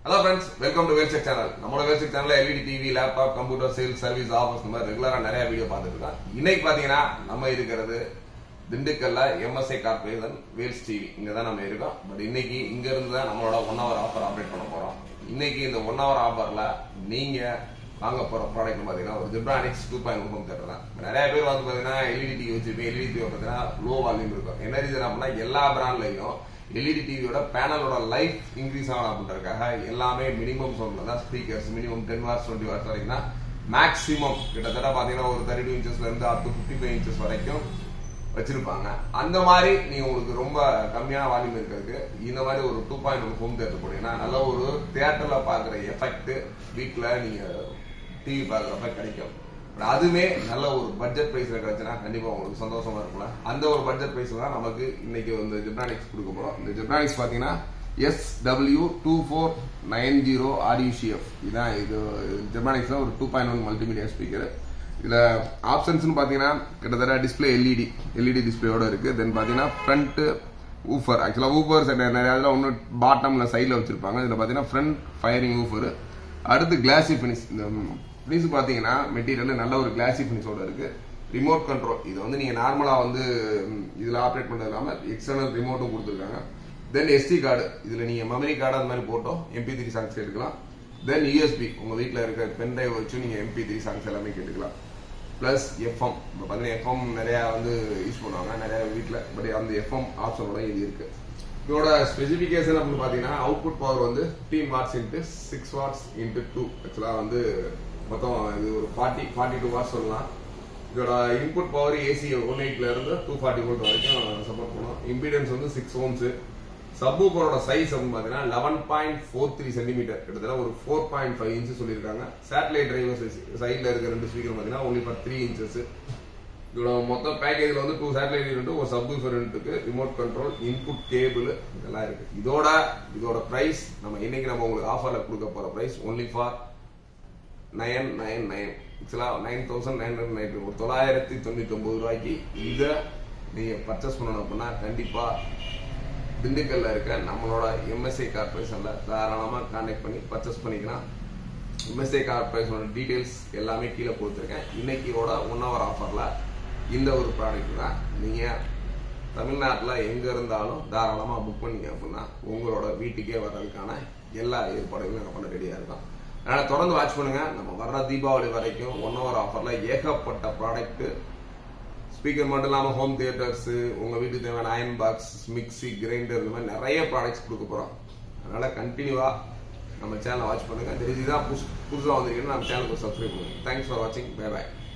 hello friends welcome to வேல்செக் channel நம்மளோட வேல்செக் சேனல்ல LED TV laptop computer sales service offers இந்த மாதிரி ரெகுலரா நிறைய வீடியோ பார்த்துட்டு இருக்கோம் இன்னைக்கு பாத்தீங்கன்னா நம்ம இருக்கிறது திண்டுக்கல்ல எம்எஸ்ஐ கார்பரேஷன் வேல்ஸ் டிவி இங்க தான் நம்ம இருக்கோம் பட் இன்னைக்கு இங்க இருந்து தான் நம்மளோட ஒன் ஹவர் ஆஃபர் ஆப்ரேட் பண்ண போறோம் இன்னைக்கு இந்த ஒன் ஹவர் ஆஃபர்ல நீங்க வாங்க போற ப்ராடக்ட் பாத்தீங்கன்னா ஒரு Zebronics two point home theatre தான் நிறைய பேர் வந்து பாத்தீங்கன்னா எல்இடி டிவி வச்சிருப்பேன் எல்இடி டிவி பாத்தீங்கன்னா லோ வால்யூம் இருக்கும் என்ன ரீசன் அப்படின்னா எல்லா பிராண்ட்லயும் எல்இடி டிவியோட பேனலோட லைஃப் இன்க்ரீஸ் ஆகணும் அப்படின்றதுக்காக எல்லாமே மினிமம் சவுண்ட்ல தான் speakers minimum ten watts twenty watts வரைக்கும் தான் மேக்ஸிமம் கிட்டத்தட்ட பாத்தீங்கன்னா ஒரு தேர்ட்டி டூ இன்ச்சஸ்ல இருந்து up to fifty five inches வரைக்கும் வச்சிருப்பாங்க அந்த மாதிரி நீங்க உங்களுக்கு ரொம்ப கம்மியான வால்யூம் இருக்கிறதுக்கு இந்த மாதிரி ஒரு two point one home theatre போனீங்கன்னா நல்ல ஒரு தியேட்டர்ல பாக்குற எஃபெக்ட் வீட்ல நீங்க டிவி பாக்குறப்ப கிடைக்கும் But அதுவுமே நல்ல ஒரு பட்ஜெட் பிரைஸ்ல கிடைச்சுன்னா கண்டிப்பா உங்களுக்கு சந்தோஷமா இருக்கும்ல அந்த ஒரு பட்ஜெட் பிரைஸ் தான் நமக்கு இன்னைக்கு வந்து ஜெப்ரானிக்ஸ் கொடுக்க போறோம் இந்த ஜெப்ரானிக்ஸ் பாத்தீங்கன்னா S W two four nine zero RUCF இதான் இது ஜெப்ரானிக்ஸ்ல ஒரு two point one multimedia speaker இதுல ஆப்ஷன்ஸ்னு பாத்தீங்கன்னா கிட்டத்தட்ட டிஸ்பிளே எல்இடி எல்இடி டிஸ்பிளேயோட இருக்கு தென் பாத்தீங்கன்னா ஃப்ரண்ட் ஊஃபர் ஆக்சுவலா ஊஃபர் நிறைய இதுல ஒன்று பாட்டம்ல சைட்ல வச்சிருப்பாங்க இதுல பாத்தீங்கன்னா ஃப்ரண்ட் ஃபயரிங் ஊஃபர் அடுத்து கிளாசி ஃபினிஷ் இந்த ஃபினிஷ் பாத்தீங்கன்னா மெட்டீரியல் நல்ல ஒரு கிளாசி ஃபினிஷோட இருக்கு ரிமோட் கண்ட்ரோல் இது வந்து நீங்க நார்மலா வந்து ம், இதுல ஆப்ரேட் பண்றது இல்லாம எக்ஸ்டர்னல் ரிமோட்டும் கொடுத்துருக்காங்க தென் எஸ்டி கார்டு இதுல நீங்க மெமரி கார்டு அந்த மாதிரி போட்டோம் எம்பி த்ரீ சாங்ஸ் எடுக்கலாம் தென் யூஎஸ்பி உங்க வீட்ல இருக்க பென் டிரைவ் வச்சு நீங்க எம்பி த்ரீ சாங்ஸ் எல்லாமே கேட்டுக்கலாம் பிளஸ் எஃப்எம் இப்போ பார்த்தீங்கன்னா எஃப்எம் நிறைய வந்து யூஸ் பண்ணுவாங்க நிறைய வீட்டில் பட் அந்த எஃப்எம் ஆப்ஷனோட இது இருக்கு இதோட ஸ்பெசிஃபிகேஷன் அப்படின்னு பார்த்தீங்கன்னா அவுட்புட் பவர் வந்து fifteen watts into six watts into two ஆக்சுவலாக வந்து மொத்தம் இது ஒரு ஃபார்ட்டி ஃபார்ட்டி டூ வாட்ஸ் சொல்லலாம் இதோட இன்புட் பவர் ஏசி ஒன் எயிட்ல இருந்து டூ ஃபார்ட்டி வோல்ட் வரைக்கும் சப்போர்ட் பண்ணும் இம்பிடன்ஸ் வந்து சிக்ஸ் ஓம்ஸ் சப்வூஃபரோட சைஸ் அப்படின்னு பார்த்தீங்கன்னா eleven point four three centimetre கிட்டத்தட்ட ஒரு ஃபோர் பாயிண்ட் ஃபைவ் இன்ச்சு சொல்லியிருக்காங்க சேட்டலைட் டிரைவர் சைடில் இருக்க ரெண்டு ஸ்பீக்கர் பார்த்தீங்கன்னா ஒன்லி ஃபார் த்ரீ இன்ச்சஸ் இதோட மொத்த பேக்கேஜ்ல வந்து டூ சேட்டலைட் யூனிட் ஒரு சப்வூஃபர் யூனிட்டுக்கு ரிமோட் கண்ட்ரோல் இன்புட் கேபிள் இதெல்லாம் இருக்கு இதோட இதோட பிரைஸ் நம்ம இன்னைக்கு நம்ம உங்களுக்கு ஆஃபர்ல கொடுக்க போற price only for nine nine nine ஆக்சுவலாக nine thousand nine hundred nine ஒரு தொள்ளாயிரத்தி தொண்ணூத்தி ஒன்பது ரூபாய்க்கு இதை நீங்க பர்ச்சேஸ் பண்ணணும் அப்படின்னா கண்டிப்பா திண்டுக்கல்ல இருக்க நம்மளோட எம்எஸ்ஐ கார்பரேஷன்ல தாராளமா கான்டாக்ட் பண்ணி பர்ச்சேஸ் பண்ணிக்கலாம் எம்எஸ்ஐ கார்பரேஷனோட டீடைல்ஸ் எல்லாமே கீழே கொடுத்துருக்கேன் இன்னைக்கோட ஒன் ஹவர் ஆஃபர்ல இந்த ஒரு ப்ராடக்ட் தான் நீங்க தமிழ்நாட்டில் எங்க இருந்தாலும் தாராளமா புக் பண்ணீங்க அப்படின்னா உங்களோட வீட்டுக்கே வர்றதுக்கான எல்லா ஏற்பாடுகளும் நாங்கள் பண்ண ரெடியா இருக்கோம் அதனால தொடர்ந்து வாட்ச் பண்ணுங்க நம்ம வர்ற தீபாவளி வரைக்கும் ஒன் ஹவர் ஆஃபர்ல ஏகப்பட்ட ப்ராடக்ட் ஸ்பீக்கர் மட்டும் இல்லாம ஹோம் தியேட்டர்ஸ் உங்க வீட்டுக்கு தேவையான அயன் பாக்ஸ் மிக்ஸி கிரைண்டர் இந்த மாதிரி நிறைய ப்ராடக்ட்ஸ் கொடுக்க போறோம் அதனால கண்டினியூவா நம்ம சேனலை வாட்ச் பண்ணுங்க தெரிஞ்சுதான் புதுசு புதுசாக வந்திருக்கீங்கன்னா நம்ம சேனலுக்கு சப்ஸ்கிரைப் பண்ணுங்க தேங்க்ஸ் ஃபார் வாட்சிங் பை பாய்